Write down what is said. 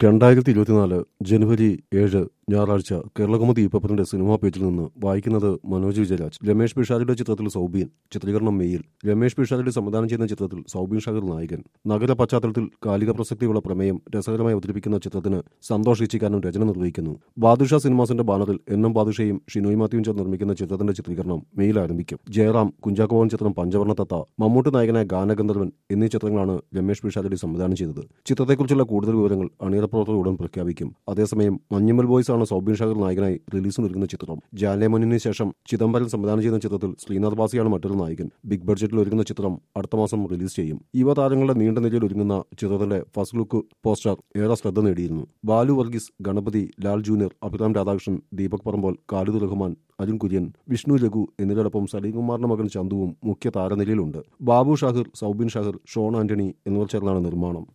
രണ്ടായിരത്തി ഇരുപത്തിനാല് ജനുവരി ഏഴ് ഞായറാഴ്ച കേരളകൗമുദി പേപ്പറിന്റെ സിനിമാ പേജിൽ നിന്ന് വായിക്കുന്നത് മനോജ് വിജയരാജ് രമേഷ് പിഷാരിയുടെ ചിത്രത്തിൽ സൗബീൻ ചിത്രീകരണം മെയ്യിൽ രമേഷ് പിഷാരിയുടെ സംവിധാനം ചെയ്യുന്ന ചിത്രത്തിൽ സൗബീൻ ഷാഹിർ നായകൻ നഗര പശ്ചാത്തലത്തിൽ കാലിക പ്രസക്തിയുള്ള പ്രമേയം രസകരമായി അവതരിപ്പിക്കുന്ന ചിത്രത്തിന് സന്തോഷ് ഇച്ചിക്കാരനും രചന നിർവഹിക്കുന്നു ബാദുഷ സിനിമാസിന്റെ ബാനറിൽ എൻ എം ബാദുഷയും ഷിനോയ് മാത്യുവും ചേർന്ന് നിർമ്മിക്കുന്ന ചിത്രത്തിന്റെ ചിത്രീകരണം മെയ്യിൽ ആരംഭിക്കും ജയറാം കുഞ്ചാക്കോവൻ ചിത്രം പഞ്ചവർണ്ണ തത്ത മമ്മൂട്ടി നായകനായ ഗാനഗന്ധർവൻ എന്നീ ചിത്രങ്ങളാണ് രമേഷ് പിഷാരടി സംവിധാനം ചെയ്തത് ചിത്രത്തെക്കുറിച്ചുള്ള കൂടുതൽ വിവരങ്ങൾ അണിയറ പ്രവർത്തകർ ഉടൻ പ്രഖ്യാപിക്കും അതേസമയം മഞ്ഞുമൽ ബോയ്സ് ആണ് സൗബിൻ ഷാഹിർ നായകനായി റിലീസിന് ഒരുങ്ങുന്ന ചിത്രം ജാലേമോനിന് ശേഷം ചിദംബരം സംവിധാനം ചെയ്യുന്ന ചിത്രത്തിൽ ശ്രീനാഥ് ബാസിയാണ് മറ്റൊരു നായകൻ ബിഗ് ബഡ്ജറ്റിൽ ഒരുങ്ങുന്ന ചിത്രം അടുത്ത മാസം റിലീസ് ചെയ്യും യുവ താരങ്ങളുടെ നീണ്ട നിരയിൽ ഒരുങ്ങുന്ന ചിത്രത്തിന്റെ ഫസ്റ്റ് ലുക്ക് പോസ്റ്റർ ഏറെ ശ്രദ്ധ നേടിയിരുന്നു ബാലു വർഗീസ് ഗണപതി ലാൽ ജൂനിയർ അഭിറാം രാധാകൃഷ്ണൻ ദീപക് പറമ്പോൾ ഖാലിദ് റഹ്മാൻ അരുൺ കുര്യൻ വിഷ്ണു രഘു എന്നിവരോടൊപ്പം സലീംകുമാറിന്റെ മകൻ ചന്തുവും മുഖ്യ താരനിരയിലുണ്ട് ബാബു ഷാഹിർ സൗബിൻ ഷാഹിർ ഷോൺ ആന്റണി എന്നിവർ ചേർന്നാണ് നിർമ്മാണം